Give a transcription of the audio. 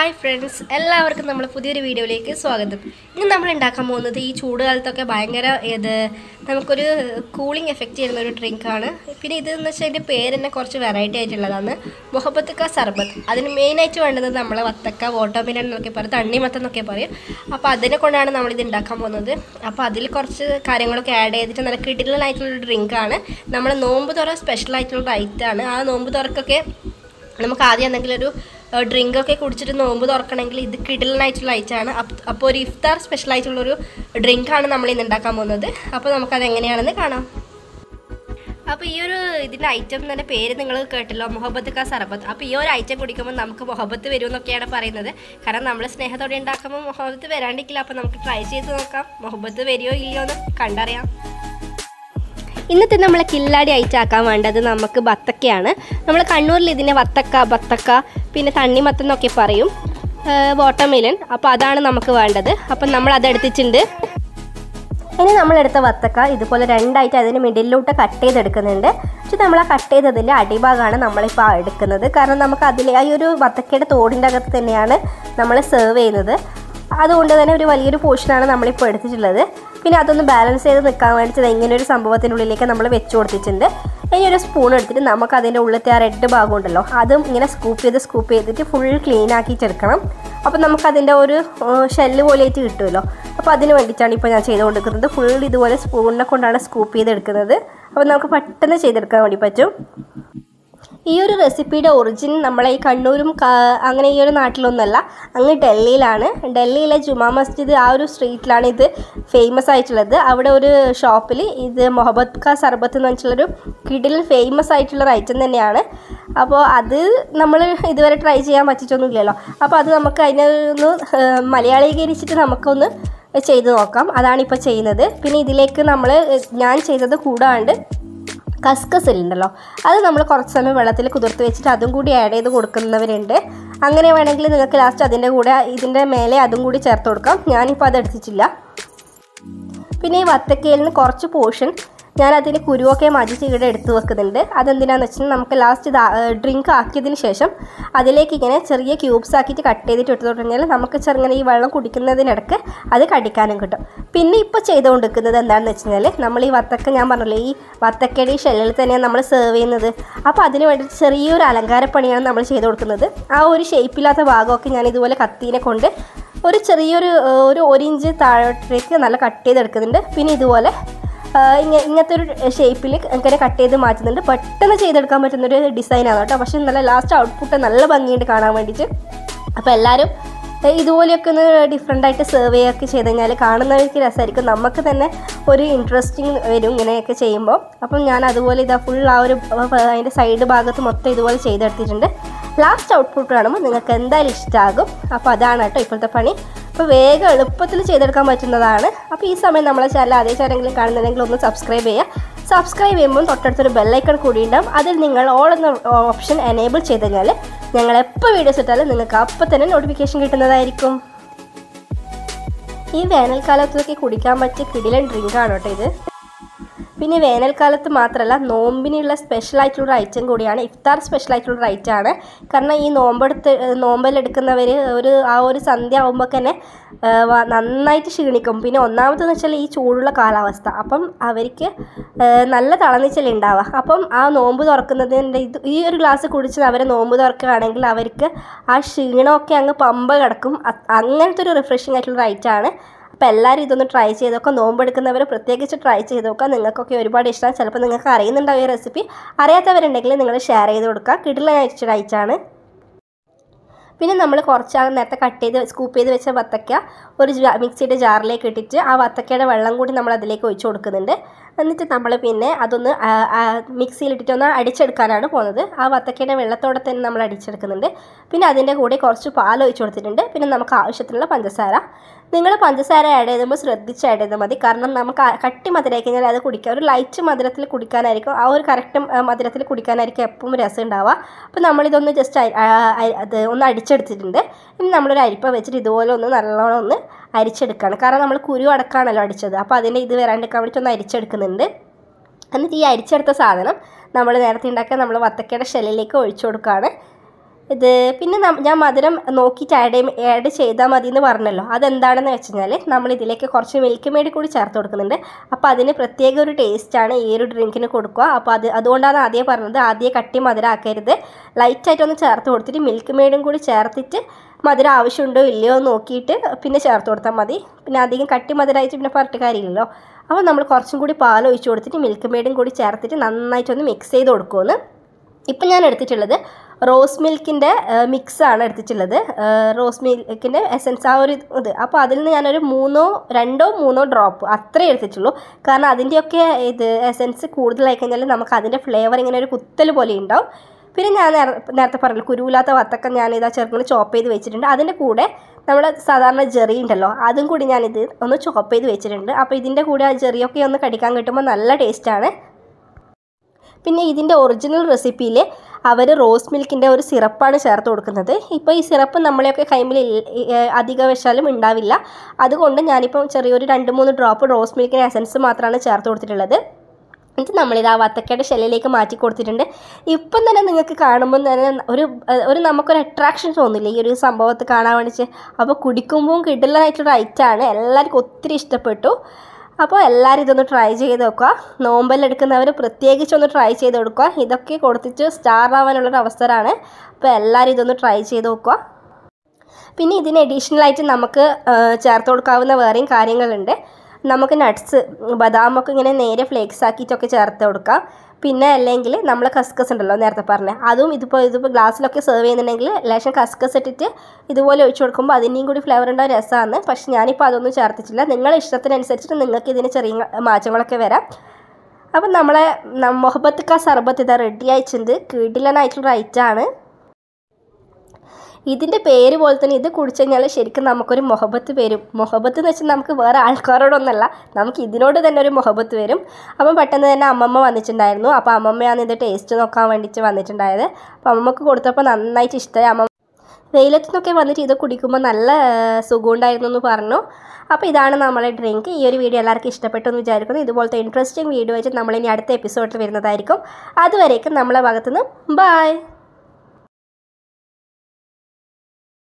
hi friends എല്ലാവർക്കും നമ്മൾ പുതിയൊരു വീഡിയോയിലേക്ക് സ്വാഗതം ഇന്ന് നമ്മൾ ഉണ്ടാക്കാൻ പോകുന്നത് ഈ ചൂടുകാലത്തൊക്കെ ഭയങ്കര ഇത് നമുക്കൊരു കൂളിംഗ് എഫക്റ്റ് ചെയ്യുന്ന ഒരു ഡ്രിങ്കാണ് പിന്നെ ഇതെന്ന് വെച്ചാൽ അതിൻ്റെ പേര് തന്നെ കുറച്ച് വെറൈറ്റി ആയിട്ടുള്ളതാണ് മുഹബത്ത് ക സർബത്ത് അതിന് മെയിനായിട്ട് വേണ്ടത് നമ്മൾ വത്തക്ക വോട്ടോമിനൻ എന്നൊക്കെ പറയും തണ്ണിമത്തം എന്നൊക്കെ പറയും അപ്പോൾ അതിനെ കൊണ്ടാണ് നമ്മളിത് ഉണ്ടാക്കാൻ പോകുന്നത് അപ്പോൾ അതിൽ കുറച്ച് കാര്യങ്ങളൊക്കെ ആഡ് ചെയ്തിട്ട് നല്ല കിടിലനായിട്ടുള്ളൊരു ഡ്രിങ്കാണ് നമ്മൾ നോമ്പ് തുറ സ്പെഷ്യൽ ആയിട്ടുള്ള ഐറ്റമാണ് ആ നോമ്പ് തുറക്കൊക്കെ നമുക്ക് ആദ്യം എന്തെങ്കിലും ഒരു ഡ്രിങ്ക് ഒക്കെ കുടിച്ചിട്ട് നോമ്പ് തുറക്കണമെങ്കിൽ ഇത് കിടലനായിട്ടുള്ള ഐറ്റമാണ് അപ്പോൾ ഒരു ഇഫ്താർ സ്പെഷ്യൽ ആയിട്ടുള്ളൊരു ഡ്രിങ്കാണ് നമ്മൾ ഇന്ന് ഉണ്ടാക്കാൻ പോകുന്നത് അപ്പോൾ നമുക്കത് എങ്ങനെയാണെന്ന് കാണാം അപ്പോൾ ഈ ഒരു ഇതിൻ്റെ ഐറ്റം തന്നെ പേര് നിങ്ങൾ കേട്ടല്ലോ മുഹബത്ത് കാ സർബത്ത് അപ്പോൾ ഈ ഒരു ഐറ്റം കുടിക്കുമ്പോൾ നമുക്ക് മുഹബത്ത് വരും എന്നൊക്കെയാണ് പറയുന്നത് കാരണം നമ്മൾ സ്നേഹത്തോടെ ഉണ്ടാക്കുമ്പോൾ മുഹബത്ത് വരാണ്ടിരിക്കില്ല അപ്പോൾ നമുക്ക് ട്രൈ ചെയ്ത് നോക്കാം മുഹബത്ത് വരുമോ ഇല്ലയോ എന്ന് കണ്ടറിയാം ഇന്നത്തെ നമ്മളെ കില്ലാടി ഐറ്റം ആക്കാൻ വേണ്ടത് നമുക്ക് ബത്തക്കയാണ് നമ്മൾ കണ്ണൂരിൽ ഇതിനെ വത്തക്ക ബത്തക്ക പിന്നെ തണ്ണിമത്തം എന്നൊക്കെ പറയും വാട്ടർമെലൻ അപ്പോൾ അതാണ് നമുക്ക് വേണ്ടത് അപ്പം നമ്മൾ അതെടുത്തിട്ടുണ്ട് ഇനി നമ്മളെടുത്ത വത്തക്ക ഇതുപോലെ രണ്ടായിട്ട് അതിന് മിഡിലോട്ട് കട്ട് ചെയ്തെടുക്കുന്നുണ്ട് പക്ഷെ നമ്മൾ ആ കട്ട് ചെയ്തതിൻ്റെ അടിഭാഗമാണ് നമ്മളിപ്പോൾ എടുക്കുന്നത് കാരണം നമുക്ക് അതിൽ ആ ഒരു വത്തക്കയുടെ തോടിൻ്റെ അകത്ത് തന്നെയാണ് നമ്മൾ സെർവ് ചെയ്യുന്നത് അതുകൊണ്ട് തന്നെ ഒരു വലിയൊരു പോർഷനാണ് നമ്മളിപ്പോൾ എടുത്തിട്ടുള്ളത് പിന്നെ അതൊന്ന് ബാലൻസ് ചെയ്ത് നിൽക്കാൻ വേണ്ടിയിട്ട് ഇങ്ങനെ ഒരു സംഭവത്തിൻ്റെ ഉള്ളിലേക്ക് നമ്മൾ വെച്ച് കൊടുത്തിട്ടുണ്ട് ഇനി ഒരു സ്പൂൺ എടുത്തിട്ട് നമുക്ക് അതിൻ്റെ ഉള്ളിലത്തെ ആ റെഡ് ഭാഗം ഉണ്ടല്ലോ അതും ഇങ്ങനെ സ്കൂപ്പ് ചെയ്ത് സ്കൂപ്പ് ചെയ്തിട്ട് ഫുൾ ക്ലീൻ ആക്കിയിട്ടെടുക്കണം അപ്പോൾ നമുക്ക് അതിൻ്റെ ഒരു ഷെല്ല് പോലെയായിട്ട് കിട്ടുമല്ലോ അപ്പോൾ അതിന് വേണ്ടിയിട്ടാണ് ഇപ്പോൾ ഞാൻ ചെയ്തുകൊണ്ടിരിക്കുന്നത് ഫുൾ ഇതുപോലെ സ്പൂണിനെ കൊണ്ടാണ് സ്കൂപ്പ് ചെയ്തെടുക്കുന്നത് അപ്പോൾ നമുക്ക് പെട്ടെന്ന് ചെയ്തെടുക്കാൻ വേണ്ടി പറ്റും ഈ ഒരു റെസിപ്പിയുടെ ഒറിജിൻ നമ്മളെ ഈ കണ്ണൂരും അങ്ങനെ ഈ ഒരു നാട്ടിലൊന്നുമല്ല അങ്ങ് ഡൽഹിയിലാണ് ഡൽഹിയിലെ ജുമാ മസ്ജിദ് ആ ഒരു സ്ട്രീറ്റിലാണ് ഇത് ഫേമസ് ആയിട്ടുള്ളത് അവിടെ ഒരു ഷോപ്പിൽ ഇത് മൊഹബത്ത് ഖാ സർബത്ത് എന്ന് വെച്ചിട്ടുള്ളൊരു കിഡിൽ ഫേമസ് ആയിട്ടുള്ള ഐറ്റം തന്നെയാണ് അപ്പോൾ അത് നമ്മൾ ഇതുവരെ ട്രൈ ചെയ്യാൻ പറ്റിയിട്ടൊന്നുമില്ലല്ലോ അപ്പോൾ അത് നമുക്ക് അതിനൊന്ന് മലയാളീകരിച്ചിട്ട് നമുക്കൊന്ന് ചെയ്ത് നോക്കാം അതാണ് ഇപ്പോൾ ചെയ്യുന്നത് പിന്നെ ഇതിലേക്ക് നമ്മൾ ഞാൻ ചെയ്തത് കൂടാണ്ട് കസ്കസ് ഉണ്ടല്ലോ അത് നമ്മൾ കുറച്ച് സമയം വെള്ളത്തിൽ കുതിർത്ത് വെച്ചിട്ട് അതും കൂടി ആഡ് ചെയ്ത് കൊടുക്കുന്നവരുണ്ട് അങ്ങനെ വേണമെങ്കിൽ നിങ്ങൾക്ക് ലാസ്റ്റ് അതിൻ്റെ കൂടെ ഇതിൻ്റെ മേലെ അതും കൂടി ചേർത്ത് കൊടുക്കാം ഞാനിപ്പോൾ അത് എടുത്തിട്ടില്ല പിന്നെ ഈ വത്തക്കയിൽ നിന്ന് കുറച്ച് പോർഷൻ ഞാൻ അതിന് കുരുവൊക്കെ മജിച്ച് ഇവിടെ എടുത്ത് വെക്കുന്നുണ്ട് അതെന്തിനാന്ന് വെച്ചാൽ നമുക്ക് ലാസ്റ്റ് ഇത് ഡ്രിങ്ക് ആക്കിയതിന് ശേഷം അതിലേക്ക് ഇങ്ങനെ ചെറിയ ക്യൂബ്സ് ആക്കിയിട്ട് കട്ട് ചെയ്തിട്ട് എടുത്തു കഴിഞ്ഞാൽ നമുക്ക് ചെറുങ്ങനെ ഈ വെള്ളം കുടിക്കുന്നതിനിടക്ക് അത് കടിക്കാനും കിട്ടും പിന്നെ ഇപ്പോൾ ചെയ്തുകൊണ്ടിരിക്കുന്നത് എന്താണെന്ന് വെച്ച് കഴിഞ്ഞാൽ നമ്മൾ ഈ വത്തക്ക ഞാൻ പറഞ്ഞല്ലോ ഈ വത്തക്കയുടെ ഈ ഷെല്ലിൽ തന്നെയാണ് നമ്മൾ സെർവ് ചെയ്യുന്നത് അപ്പോൾ അതിന് വേണ്ടി ചെറിയൊരു അലങ്കാരപ്പണിയാണ് നമ്മൾ ചെയ്ത് കൊടുക്കുന്നത് ആ ഒരു ഷേപ്പില്ലാത്ത ഭാഗമൊക്കെ ഞാൻ ഇതുപോലെ കത്തീനെ കൊണ്ട് ഒരു ചെറിയൊരു ഒരു ഒരു ഇഞ്ച് താഴോട്ടേക്ക് നല്ല കട്ട് ചെയ്തെടുക്കുന്നുണ്ട് പിന്നെ ഇതുപോലെ ഇങ്ങ ഇങ്ങനത്തെ ഒരു ഷേപ്പിൽ ഇങ്ങനെ കട്ട് ചെയ്ത് മാറ്റുന്നുണ്ട് പെട്ടെന്ന് ചെയ്തെടുക്കാൻ പറ്റുന്നൊരു ഡിസൈനാണ് കേട്ടോ പക്ഷേ നല്ല ലാസ്റ്റ് ഔട്ട്പുട്ട് നല്ല ഭംഗിയുണ്ട് കാണാൻ വേണ്ടിയിട്ട് അപ്പോൾ എല്ലാവരും ഇതുപോലെയൊക്കെ ഒന്ന് ഡിഫറെൻ്റ് ആയിട്ട് സെർവ് ചെയ്യുകയൊക്കെ ചെയ്ത് കഴിഞ്ഞാൽ കാണുന്നവർക്ക് രസമായിരിക്കും നമുക്ക് തന്നെ ഒരു ഇൻട്രസ്റ്റിംഗ് വരും ഇങ്ങനെയൊക്കെ ചെയ്യുമ്പോൾ അപ്പം ഞാൻ അതുപോലെ ഇതാ ഫുൾ ആ ഒരു അതിൻ്റെ സൈഡ് ഭാഗത്ത് മൊത്തം ഇതുപോലെ ചെയ്തെടുത്തിട്ടുണ്ട് ലാസ്റ്റ് ഔട്ട്പുട്ട് കാണുമ്പോൾ നിങ്ങൾക്ക് എന്തായാലും ഇഷ്ടമാകും അപ്പോൾ അതാണ് കേട്ടോ ഇപ്പോഴത്തെ പണി അപ്പോൾ വേഗം എളുപ്പത്തിൽ ചെയ്തെടുക്കാൻ പറ്റുന്നതാണ് അപ്പോൾ ഈ സമയം നമ്മളെ ചാനൽ അതേ ചാനെങ്കിലും കാണുന്നുണ്ടെങ്കിൽ ഒന്ന് സബ്സ്ക്രൈബ് ചെയ്യുക സബ്സ്ക്രൈബ് ചെയ്യുമ്പോൾ തൊട്ടടുത്തൊരു ബെല്ലൈക്കൺ കൂടി ഉണ്ടാവും അതിൽ നിങ്ങൾ ഓൾ എന്ന ഓപ്ഷൻ എനേബിൾ ചെയ്ത് കഴിഞ്ഞാൽ ഞങ്ങൾ എപ്പോൾ വീഡിയോസ് ഇട്ടാലും നിങ്ങൾക്ക് അപ്പോൾ തന്നെ നോട്ടിഫിക്കേഷൻ കിട്ടുന്നതായിരിക്കും ഈ വേനൽക്കാലത്തൊക്കെ കുടിക്കാൻ പറ്റിയ കിടിലൻ ഡ്രിങ്കാണ് കേട്ടോ ഇത് പിന്നെ വേനൽക്കാലത്ത് മാത്രമല്ല നോമ്പിനുള്ള സ്പെഷ്യൽ ആയിട്ടുള്ള ഐറ്റം കൂടിയാണ് ഇഫ്താർ സ്പെഷ്യൽ ആയിട്ടുള്ള ഐറ്റം ആണ് കാരണം ഈ നോമ്പെടുത്ത് നോമ്പലെടുക്കുന്നവർ ഒരു ആ ഒരു സന്ധ്യ ആകുമ്പോൾ തന്നെ നന്നായിട്ട് ക്ഷീണിക്കും പിന്നെ ഒന്നാമതെന്ന് വെച്ചാൽ ഈ ചൂടുള്ള കാലാവസ്ഥ അപ്പം അവർക്ക് നല്ല തളനിച്ചൽ ഉണ്ടാവുക അപ്പം ആ നോമ്പ് തുറക്കുന്നതിൻ്റെ ഇത് ഈ ഒരു ഗ്ലാസ് കുടിച്ച് അവരെ നോമ്പ് തുറക്കുകയാണെങ്കിൽ അവർക്ക് ആ ക്ഷീണമൊക്കെ അങ്ങ് പമ്പ കിടക്കും അങ്ങനത്തെ ഒരു റിഫ്രഷിംഗ് ആയിട്ടുള്ള ഐറ്റം ആണ് അപ്പോൾ എല്ലാവരും ഇതൊന്ന് ട്രൈ ചെയ്ത് നോക്കാം നോമ്പെടുക്കുന്നവർ പ്രത്യേകിച്ച് ട്രൈ ചെയ്ത് നോക്കാം നിങ്ങൾക്കൊക്കെ ഒരുപാട് ഇഷ്ടമാണ് ചിലപ്പോൾ നിങ്ങൾക്ക് അറിയുന്നുണ്ടാവും ഈ റെസിപ്പി അറിയാത്തവരുണ്ടെങ്കിൽ നിങ്ങൾ ഷെയർ ചെയ്ത് കൊടുക്കുക കിടിലൻ അയച്ചാണ് പിന്നെ നമ്മൾ കുറച്ച് നേരത്തെ കട്ട് ചെയ്ത് സ്കൂപ്പ് ചെയ്ത് വെച്ച വത്തക്ക ഒരു മിക്സിയുടെ ജാറിലേക്ക് ഇട്ടിട്ട് ആ വത്തക്കയുടെ വെള്ളം കൂടി നമ്മൾ അതിലേക്ക് ഒഴിച്ചു കൊടുക്കുന്നുണ്ട് എന്നിട്ട് നമ്മൾ പിന്നെ അതൊന്ന് മിക്സിയിലിട്ടിട്ട് ഒന്ന് അടിച്ചെടുക്കാനാണ് പോകുന്നത് ആ വത്തക്കയുടെ വെള്ളത്തോടെ തന്നെ നമ്മൾ അടിച്ചെടുക്കുന്നുണ്ട് പിന്നെ അതിൻ്റെ കൂടെ കുറച്ച് പാൽ ഒഴിച്ചു കൊടുത്തിട്ടുണ്ട് പിന്നെ നമുക്ക് ആവശ്യത്തിനുള്ള പഞ്ചസാര നിങ്ങൾ പഞ്ചസാര ആഡ് ചെയ്യുമ്പോൾ ശ്രദ്ധിച്ച് ആഡ് ചെയ്താൽ മതി കാരണം നമുക്ക് കട്ടി മധുരമായി കഴിഞ്ഞാൽ അത് കുടിക്കുക ഒരു ലൈറ്റ് മധുരത്തിൽ കുടിക്കാനായിരിക്കും ആ ഒരു കറക്റ്റ് മധുരത്തിൽ കുടിക്കാനായിരിക്കും എപ്പോഴും രസം ഉണ്ടാവുക അപ്പോൾ നമ്മളിതൊന്ന് ജസ്റ്റ് അത് ഒന്ന് അടിച്ചെടുത്തിട്ടുണ്ട് ഇനി നമ്മളൊരു അരിപ്പ വെച്ചിട്ട് ഇതുപോലെ ഒന്ന് നല്ലോണം ഒന്ന് അരിച്ചെടുക്കുകയാണ് കാരണം നമ്മൾ കുരു അടക്കാണല്ലോ അടിച്ചത് അപ്പോൾ അതിൻ്റെ ഇത് വരാണ്ടിരിക്കാൻ വേണ്ടിയിട്ട് ഒന്ന് അരിച്ചെടുക്കുന്നുണ്ട് എന്നിട്ട് ഈ അരിച്ചെടുത്ത സാധനം നമ്മൾ നേരത്തെ ഉണ്ടാക്കിയ നമ്മൾ വത്തക്കയുടെ ഷെല്ലിലേക്ക് ഒഴിച്ചു കൊടുക്കുകയാണ് ഇത് പിന്നെ നം- ഞാൻ മധുരം നോക്കിയിട്ട് ആഡ് ആഡ് ചെയ്താൽ മതി എന്ന് പറഞ്ഞല്ലോ അതെന്താണെന്ന് വെച്ച് കഴിഞ്ഞാൽ നമ്മൾ ഇതിലേക്ക് കുറച്ച് മിൽക്ക് മെയ്ഡ് കൂടി ചേർത്ത് കൊടുക്കുന്നുണ്ട് അപ്പോൾ അതിന് പ്രത്യേക ഒരു ടേസ്റ്റാണ് ഈ ഒരു ഡ്രിങ്കിന് കൊടുക്കുക അപ്പോൾ അത് അതുകൊണ്ടാണ് ആദ്യം പറഞ്ഞത് ആദ്യം കട്ടി മധുരം ആക്കരുത് ലൈറ്റായിട്ടൊന്ന് ചേർത്ത് കൊടുത്തിട്ട് മിൽക്ക് മെയ്ഡും കൂടി ചേർത്തിട്ട് മധുരം ആവശ്യമുണ്ടോ ഇല്ലയോ എന്ന് നോക്കിയിട്ട് പിന്നെ ചേർത്ത് കൊടുത്താൽ മതി പിന്നെ അധികം കട്ടി മധുരമായിട്ട് പിന്നെ പറഞ്ഞിട്ട് കാര്യമില്ലല്ലോ അപ്പോൾ നമ്മൾ കുറച്ചും കൂടി പാൽ ഒഴിച്ച് കൊടുത്തിട്ട് മിൽക്ക് മെയ്ഡും കൂടി ചേർത്തിട്ട് നന്നായിട്ടൊന്ന് മിക്സ് ചെയ്ത് കൊടുക്കുമെന്ന് ഇപ്പം ഞാൻ എടുത്തിട്ടുള്ളത് റോസ് മിൽക്കിൻ്റെ മിക്സാണ് എടുത്തിട്ടുള്ളത് റോസ് മിൽക്കിൻ്റെ എസൻസ് ആ ഒരു ഇത് അപ്പോൾ അതിൽ നിന്ന് ഞാനൊരു മൂന്നോ രണ്ടോ മൂന്നോ ഡ്രോപ്പ് അത്രേ എടുത്തിട്ടുള്ളൂ കാരണം അതിൻ്റെയൊക്കെ ഇത് എസൻസ് കൂടുതലായി കഴിഞ്ഞാൽ നമുക്ക് അതിൻ്റെ ഫ്ലേവർ ഇങ്ങനെ ഒരു കുത്തൽ പോലെ ഉണ്ടാവും പിന്നെ ഞാൻ നേര- നേരത്തെ പറഞ്ഞില്ല കുരുവില്ലാത്ത വത്തക്ക ഞാൻ ഇതാ ചെറുങ്ങനെ ചോപ്പ് ചെയ്ത് വെച്ചിട്ടുണ്ട് അതിൻ്റെ കൂടെ നമ്മൾ സാധാരണ ജെറി ഉണ്ടല്ലോ അതും കൂടി ഞാനിത് ഒന്ന് ചോപ്പ് ചെയ്ത് വെച്ചിട്ടുണ്ട് അപ്പോൾ ഇതിൻ്റെ കൂടെ ആ ജെറിയൊക്കെ ഒന്ന് കടിക്കാൻ കിട്ടുമ്പോൾ നല്ല ടേസ്റ്റാണ് പിന്നെ ഇതിൻ്റെ ഒറിജിനൽ റെസിപ്പിയിൽ അവർ റോസ് മിൽക്കിൻ്റെ ഒരു സിറപ്പാണ് ചേർത്ത് കൊടുക്കുന്നത് ഇപ്പോൾ ഈ സിറപ്പ് നമ്മളെയൊക്കെ കൈമിൽ അധിക വശാലും ഉണ്ടാവില്ല അതുകൊണ്ട് ഞാനിപ്പം ചെറിയൊരു രണ്ട് മൂന്ന് ഡ്രോപ്പ് റോസ് മിൽക്കിൻ്റെ എസൻസ് മാത്രമാണ് ചേർത്ത് കൊടുത്തിട്ടുള്ളത് എന്നിട്ട് നമ്മളിത് ആ വത്തക്കയുടെ ഷെല്ലിലേക്ക് മാറ്റി കൊടുത്തിട്ടുണ്ട് ഇപ്പം തന്നെ നിങ്ങൾക്ക് കാണുമ്പോൾ തന്നെ ഒരു ഒരു നമുക്കൊരു അട്രാക്ഷൻ തോന്നില്ലേ ഈ ഒരു സംഭവത്ത് കാണാൻ വേണ്ടിച്ച് അപ്പോൾ കുടിക്കുമ്പോൾ കിടലായിട്ടുള്ള ഐറ്റാണ് എല്ലാവർക്കും ഒത്തിരി ഇഷ്ടപ്പെട്ടു അപ്പോൾ എല്ലാവരും ഇതൊന്ന് ട്രൈ ചെയ്ത് നോക്കുക നോമ്പലെടുക്കുന്നവർ പ്രത്യേകിച്ച് ഒന്ന് ട്രൈ ചെയ്ത് കൊടുക്കുക ഇതൊക്കെ കൊടുത്തിട്ട് സ്റ്റാർ ആവാനുള്ളൊരു അവസരമാണ് അപ്പോൾ എല്ലാവരും ഇതൊന്ന് ട്രൈ ചെയ്ത് നോക്കുക പിന്നെ ഇതിന് അഡീഷണൽ ആയിട്ട് നമുക്ക് ആ, ചേർത്ത് കൊടുക്കാവുന്ന വേറെയും കാര്യങ്ങളുണ്ട് നമുക്ക് നട്ട്സ് ബദാമൊക്കെ ഇങ്ങനെ നേരെ ഫ്ലേക്സ് ആക്കിയിട്ടൊക്കെ ചേർത്ത് കൊടുക്കാം പിന്നെ അല്ലെങ്കിൽ നമ്മൾ കസ്കസ് ഉണ്ടല്ലോ നേരത്തെ പറഞ്ഞ അതും ഇതിപ്പോൾ ഇതിപ്പോൾ ഗ്ലാസ്സിലൊക്കെ സെർവ് ചെയ്യുന്നുണ്ടെങ്കിൽ ലേശം കസ്കസ് ഇട്ടിട്ട് ഇതുപോലെ ഒഴിച്ചു കൊടുക്കുമ്പോൾ അതിൻ്റെയും കൂടി ഫ്ലേവർ ഉണ്ടാവും രസമാണ് പക്ഷെ ഞാനിപ്പോൾ അതൊന്നും ചേർത്തിട്ടില്ല നിങ്ങളുടെ ഇഷ്ടത്തിനനുസരിച്ചിട്ട് നിങ്ങൾക്ക് ഇതിന് ചെറിയ മാറ്റങ്ങളൊക്കെ വരാം അപ്പം നമ്മളെ നം- മൊഹബത്ത് കാ സർബത്ത് ഇതാ റെഡി അയച്ചിട്ടുണ്ട് കിടിലനായിട്ടുള്ള ഐറ്റാണ് ഇതിൻ്റെ പേര് പോലെ തന്നെ ഇത് കുടിച്ചു കഴിഞ്ഞാൽ ശരിക്കും നമുക്കൊരു മൊഹബത്ത് വരും മൊഹബത്ത് എന്ന് വെച്ചാൽ നമുക്ക് വേറെ ആൾക്കാരോടൊന്നല്ല നമുക്ക് ഇതിനോട് തന്നെ ഒരു മൊഹബത്ത് വരും അപ്പം പെട്ടെന്ന് തന്നെ അമ്മമ്മ വന്നിട്ടുണ്ടായിരുന്നു അപ്പോൾ അമ്മമ്മയാണ് ഇത് ടേസ്റ്റ് നോക്കാൻ വേണ്ടിയിട്ട് വന്നിട്ടുണ്ടായത് അപ്പോൾ അമ്മമ്മക്ക് കൊടുത്തപ്പോൾ നന്നായിട്ട് ഇഷ്ടമായി അമ്മ വെയിലത്തു നിന്നൊക്കെ വന്നിട്ട് ഇത് കുടിക്കുമ്പോൾ നല്ല ആ, സുഖമുണ്ടായിരുന്നു എന്ന് പറഞ്ഞു അപ്പോൾ ഇതാണ് നമ്മളെ ഡ്രിങ്ക് ഈ ഒരു വീഡിയോ എല്ലാവർക്കും ഇഷ്ടപ്പെട്ടു എന്ന് വിചാരിക്കുന്നു ഇതുപോലത്തെ ഇൻട്രസ്റ്റിംഗ് വീഡിയോ വെച്ച് നമ്മളിനി അടുത്ത എപ്പിസോഡിൽ വരുന്നതായിരിക്കും അതുവരേക്കും നമ്മളെ ഭാഗത്തുനിന്ന് ബായ്